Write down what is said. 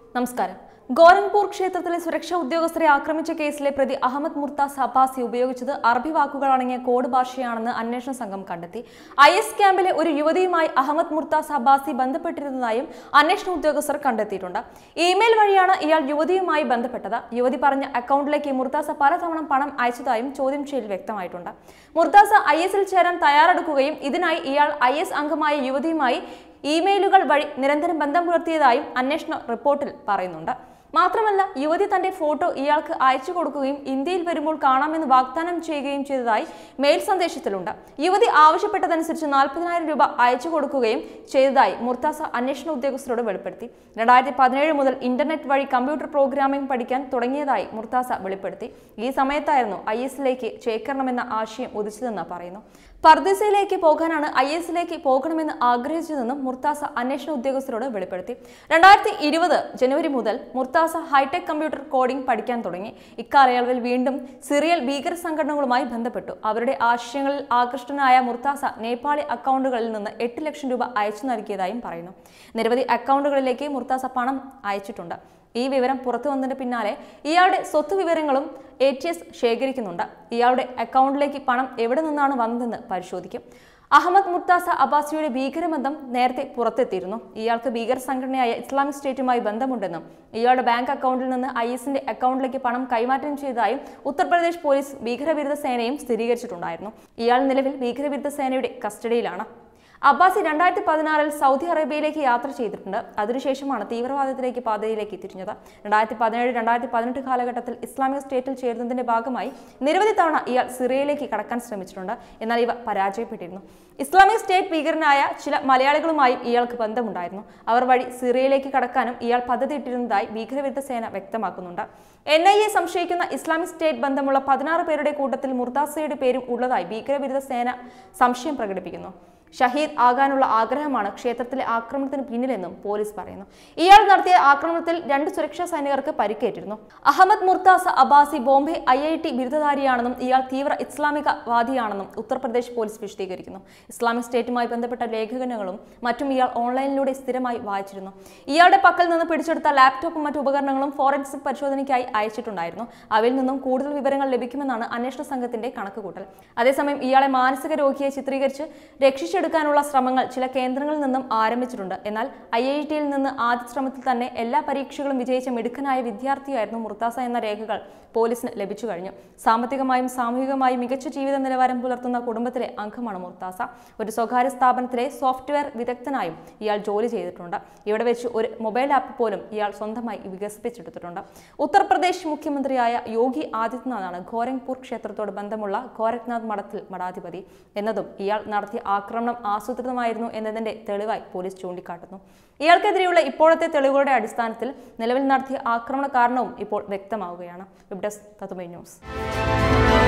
നമസ്കാരം ഗോരഖ്പൂർ ക്ഷേത്രത്തിലെ സുരക്ഷാ ഉദ്യോഗസ്ഥരെ ആക്രമിച്ച കേസിലെ പ്രതി അഹമ്മദ് മുർത്താസ് അബ്ബാസി ഉപയോഗിച്ചത് അറബി വാക്കുകൾ അടങ്ങിയ കോഡ് ഭാഷയാണെന്ന് അന്വേഷണ സംഘം കണ്ടെത്തി ഐ എസ് ക്യാമ്പിലെ ഒരു യുവതിയുമായി അഹമ്മദ് മുർത്താസ് അബ്ബാസി ബന്ധപ്പെട്ടിരുന്നതായും അന്വേഷണ ഉദ്യോഗസ്ഥർ കണ്ടെത്തിയിട്ടുണ്ട് ഇമെയിൽ വഴിയാണ് ഇയാൾ യുവതിയുമായി ബന്ധപ്പെട്ടത് യുവതി പറഞ്ഞ അക്കൗണ്ടിലേക്ക് മുർത്താസ പലതവണ പണം അയച്ചതായും ചോദ്യം ചെയ്യൽ വ്യക്തമായിട്ടുണ്ട് മുർത്താസ ഐ എസിൽ ചേരാൻ തയ്യാറെടുക്കുകയും ഇതിനായി ഇയാൾ ഐ എസ് അംഗമായ യുവതിയുമായി ഇമെയിലുകൾ വഴി നിരന്തരം ബന്ധം പുലർത്തിയതായും അന്വേഷണ റിപ്പോർട്ടിൽ പറയുന്നുണ്ട് മാത്രമല്ല യുവതി തന്റെ ഫോട്ടോ ഇയാൾക്ക് അയച്ചു കൊടുക്കുകയും ഇന്ത്യയിൽ വരുമ്പോൾ കാണാമെന്ന് വാഗ്ദാനം ചെയ്യുകയും ചെയ്തതായി മെയിൽ സന്ദേശത്തിലുണ്ട് യുവതി ആവശ്യപ്പെട്ടതനുസരിച്ച് നാൽപ്പതിനായിരം രൂപ അയച്ചു കൊടുക്കുകയും ചെയ്തതായി മുർത്താസ അന്വേഷണ ഉദ്യോഗസ്ഥരോട് വെളിപ്പെടുത്തി രണ്ടായിരത്തി പതിനേഴ് മുതൽ ഇന്റർനെറ്റ് വഴി കമ്പ്യൂട്ടർ പ്രോഗ്രാമിംഗ് പഠിക്കാൻ തുടങ്ങിയതായി മുർത്താസ വെളിപ്പെടുത്തി ഈ സമയത്തായിരുന്നു ഐ എസിലേക്ക് ചേക്കരണമെന്ന ആശയം ഉദിച്ചതെന്ന് പറയുന്നു പർദീസയിലേക്ക് പോകാനാണ് ഐ എസിലേക്ക് പോകണമെന്ന് ആഗ്രഹിച്ചതെന്നും മുർത്താസ അന്വേഷണ ഉദ്യോഗസ്ഥരോട് വെളിപ്പെടുത്തി രണ്ടായിരത്തി ഇരുപത് ജനുവരി മുതൽ മുർത്താസ ഹൈടെക് കമ്പ്യൂട്ടർ കോഡിംഗ് പഠിക്കാൻ തുടങ്ങി ഇക്കാലയളവിൽ വീണ്ടും സിറിയൽ ഭീകര സംഘടനകളുമായി ബന്ധപ്പെട്ടു അവരുടെ ആശയങ്ങളിൽ ആകൃഷ്ടനായ മുർത്താസ നേപ്പാളി അക്കൗണ്ടുകളിൽ നിന്ന് എട്ട് ലക്ഷം രൂപ അയച്ചു നൽകിയതായും പറയുന്നു നിരവധി അക്കൗണ്ടുകളിലേക്ക് മുർത്താസ പണം അയച്ചിട്ടുണ്ട് ഈ വിവരം പുറത്തു വന്നതിന് പിന്നാലെ ഇയാളുടെ സ്വത്ത് വിവരങ്ങളും എ ടി എസ് ശേഖരിക്കുന്നുണ്ട് ഇയാളുടെ അക്കൗണ്ടിലേക്ക് പണം എവിടെ നിന്നാണ് വന്നതെന്ന് പരിശോധിക്കും അഹമ്മദ് മുർത്താസ അബ്ബാസിയുടെ ഭീകരബന്ധം നേരത്തെ പുറത്തെത്തിയിരുന്നു ഇയാൾക്ക് ഭീകര സംഘടനയായ ഇസ്ലാമിക് സ്റ്റേറ്റുമായി ബന്ധമുണ്ടെന്നും ഇയാളുടെ ബാങ്ക് അക്കൗണ്ടിൽ നിന്ന് ഐ എസിന്റെ അക്കൗണ്ടിലേക്ക് പണം കൈമാറ്റം ചെയ്തതായും ഉത്തർപ്രദേശ് പോലീസ് ഭീകരവിരുദ്ധ സേനയും സ്ഥിരീകരിച്ചിട്ടുണ്ടായിരുന്നു ഇയാൾ നിലവിൽ ഭീകരവിരുദ്ധ സേനയുടെ കസ്റ്റഡിയിലാണ് അബ്ബാസി രണ്ടായിരത്തി പതിനാറിൽ സൗദി അറേബ്യയിലേക്ക് യാത്ര ചെയ്തിട്ടുണ്ട് അതിനുശേഷമാണ് തീവ്രവാദത്തിലേക്ക് പാതയിലേക്ക് തിരിഞ്ഞത് രണ്ടായിരത്തി പതിനേഴ് രണ്ടായിരത്തി പതിനെട്ട് കാലഘട്ടത്തിൽ ഇസ്ലാമിക് സ്റ്റേറ്റിൽ ചേരുന്നതിന്റെ ഭാഗമായി നിരവധി തവണ ഇയാൾ സിറിയയിലേക്ക് കടക്കാൻ ശ്രമിച്ചിട്ടുണ്ട് എന്നാൽ ഇവ പരാജയപ്പെട്ടിരുന്നു ഇസ്ലാമിക് സ്റ്റേറ്റ് ഭീകരനായ ചില മലയാളികളുമായും ഇയാൾക്ക് ബന്ധമുണ്ടായിരുന്നു അവർ വഴി സിറിയയിലേക്ക് കടക്കാനും ഇയാൾ പദ്ധതിയിട്ടിരുന്നതായി ഭീകരവിരുദ്ധ സേന വ്യക്തമാക്കുന്നുണ്ട് എൻ ഐ എ സംശയിക്കുന്ന ഇസ്ലാമിക് സ്റ്റേറ്റ് ബന്ധമുള്ള പതിനാറ് പേരുടെ കൂട്ടത്തിൽ മുർത്താസയുടെ പേരും ഉള്ളതായി ഭീകരവിരുദ്ധ സേന സംശയം പ്രകടിപ്പിക്കുന്നു ഷഹീദ് ആകാനുള്ള ആഗ്രഹമാണ് ക്ഷേത്രത്തിലെ ആക്രമണത്തിന് പിന്നിലെന്നും പോലീസ് പറയുന്നു ഇയാൾ നടത്തിയ ആക്രമണത്തിൽ രണ്ട് സുരക്ഷാ സൈനികർക്ക് പരിക്കേറ്റിരുന്നു Ahmed Murtaza Abbasi Bombay I I T ബിരുദധാരിയാണെന്നും ഇയാൾ തീവ്ര ഇസ്ലാമികവാദിയാണെന്നും ഉത്തർപ്രദേശ് പോലീസ് വിശദീകരിക്കുന്നു ഇസ്ലാമിക് സ്റ്റേറ്റുമായി ബന്ധപ്പെട്ട ലേഖനങ്ങളും മറ്റും ഇയാൾ ഓൺലൈനിലൂടെ സ്ഥിരമായി വായിച്ചിരുന്നു ഇയാളുടെ പക്കൽ നിന്ന് പിടിച്ചെടുത്ത ലാപ്ടോപ്പും മറ്റു ഉപകരണങ്ങളും ഫോറൻസിക് പരിശോധനയ്ക്കായി അയച്ചിട്ടുണ്ടായിരുന്നു അവയിൽ നിന്നും കൂടുതൽ വിവരങ്ങൾ ലഭിക്കുമെന്നാണ് അന്വേഷണ സംഘത്തിന്റെ കണക്കുകൂട്ടൽ അതേസമയം ഇയാളെ മാനസിക രോഗിയെ ചിത്രീകരിച്ച് രക്ഷിച്ചു എടുക്കാനുള്ള ശ്രമങ്ങൾ ചില കേന്ദ്രങ്ങളിൽ നിന്നും ആരംഭിച്ചിട്ടുണ്ട് എന്നാൽ ഐ ഐ ടിയിൽ നിന്ന് ആദ്യ ശ്രമത്തിൽ തന്നെ എല്ലാ പരീക്ഷകളും വിജയിച്ച മിടുക്കനായ വിദ്യാർത്ഥിയായിരുന്നു മുർത്താസ എന്ന രേഖകൾ പോലീസിന് ലഭിച്ചു കഴിഞ്ഞു സാമ്പത്തികമായും സാമൂഹികമായും മികച്ച ജീവിത നിലവാരം പുലർത്തുന്ന കുടുംബത്തിലെ അംഗമാണ് മുർത്താസ ഒരു സ്വകാര്യ സ്ഥാപനത്തിലെ സോഫ്റ്റ്വെയർ വിദഗ്ധനായും ഇയാൾ ജോലി ചെയ്തിട്ടുണ്ട് ഇവിടെ വെച്ച് ഒരു മൊബൈൽ ആപ്പ് പോലും ഇയാൾ സ്വന്തമായി വികസിപ്പിച്ചെടുത്തിട്ടുണ്ട് ഉത്തർപ്രദേശ് മുഖ്യമന്ത്രിയായ യോഗി ആദിത്യനാഥാണ് ഘോരങ്പൂർ ക്ഷേത്രത്തോട് ബന്ധമുള്ള ഗോരഖ്നാഥ് മഠത്തിൽ മഠാധിപതി എന്നതും ഇയാൾ നടത്തിയ ആക്രമണം ആസൂത്രിതമായിരുന്നു എന്നതിന്റെ തെളിവായി പോലീസ് ചൂണ്ടിക്കാട്ടുന്നു ഇയാൾക്കെതിരെയുള്ള ഇപ്പോഴത്തെ തെളിവുകളുടെ അടിസ്ഥാനത്തിൽ നിലവിൽ നടത്തിയ ആക്രമണ കാരണവും ഇപ്പോൾ വ്യക്തമാവുകയാണ് വെബ് ഡെസ്ക് തത്തുമൈ ന്യൂസ്